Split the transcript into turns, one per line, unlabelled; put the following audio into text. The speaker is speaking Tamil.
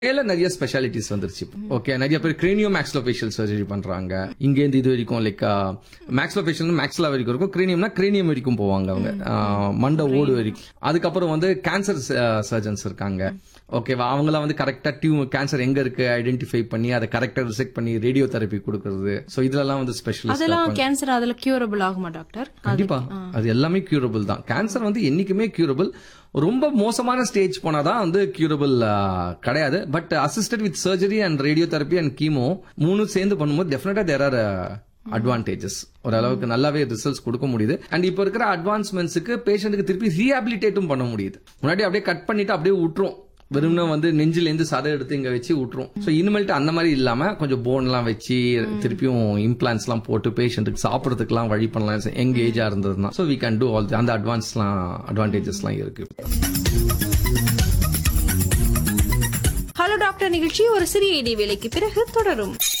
மேல நிறைய ஸ்பெஷாலிட்டிஸ் வந்துருச்சு ஓகே நிறைய பேர் கிரேனியோ மேக்ஸ்லோஃபேஷியல் சர்ஜரி பண்றாங்க இங்க இருந்து இது வரைக்கும் லைக் மேக்ஸ்லோஃபேஷியல் மேக்ஸ்லா வரைக்கும் இருக்கும் கிரேனியம்னா கிரேனியம் வரைக்கும் போவாங்க அவங்க ஆஹ் மண்டை ஓடு வரைக்கும் அதுக்கப்புறம் வந்து கேன்சர் சர்ஜன்ஸ் இருக்காங்க ஓகேவா அவங்களாம் வந்து கரெக்டா டியூ கேன்சர் எங்க இருக்கு ஐடென்டிஃபை பண்ணி அதை கரெக்டா ரிசெக்ட் பண்ணி ரேடியோ தெரப்பி கொடுக்கறது சோ இதெல்லாம் வந்து ஸ்பெஷலிஸ்ட்
அதெல்லாம் கேன்சர் அதுல கியூரபிள் ஆகுமா டாக்டர்
கண்டிப்பா அது எல்லாமே கியூரபிள் தான் கேன்சர் வந்து என்னைக்குமே கியூரபிள் ரொம்ப மோசமான ஸ்டேஜ் போனாதான் வந்து கியூரபிள் கிடையாது but assisted with surgery and radiotherapy and chemo மூணு சேர்ந்து பண்ணும்போது டெஃபினட்டா தேர் ஆர் அட்வான்டேஜஸ் ஓரளவுக்கு நல்லாவே ரிசல்ட்ஸ் கொடுக்க முடியுது அண்ட் இப்போ இருக்கிற அட்வான்ஸ்மெண்ட்ஸுக்கு பேஷண்ட்டுக்கு திருப்பி ரீஹாபிலிட்டேட்டும் பண்ண முடியுது முன்னாடி அப்படியே கட் பண்ணிட்டு அப்படியே விட்டுரும் வெறும்னா வந்து நெஞ்சிலேருந்து சதை எடுத்து இங்க வச்சு விட்டுரும் ஸோ இனிமேல்ட்டு அந்த மாதிரி இல்லாம கொஞ்சம் போன் எல்லாம் வச்சு திருப்பியும் இம்ப்ளான்ஸ் எல்லாம் போட்டு பேஷண்ட்டுக்கு சாப்பிடறதுக்குலாம் வழி பண்ணலாம் எங்க ஏஜா இருந்ததுன்னா so we can do all அந்த அட்வான்ஸ்லாம் அட்வான்டேஜஸ்லாம் இருக்கு
ஹலோ டாக்டர் நிகழ்ச்சி ஒரு சிறிய இடைவேளைக்கு பிறகு தொடரும்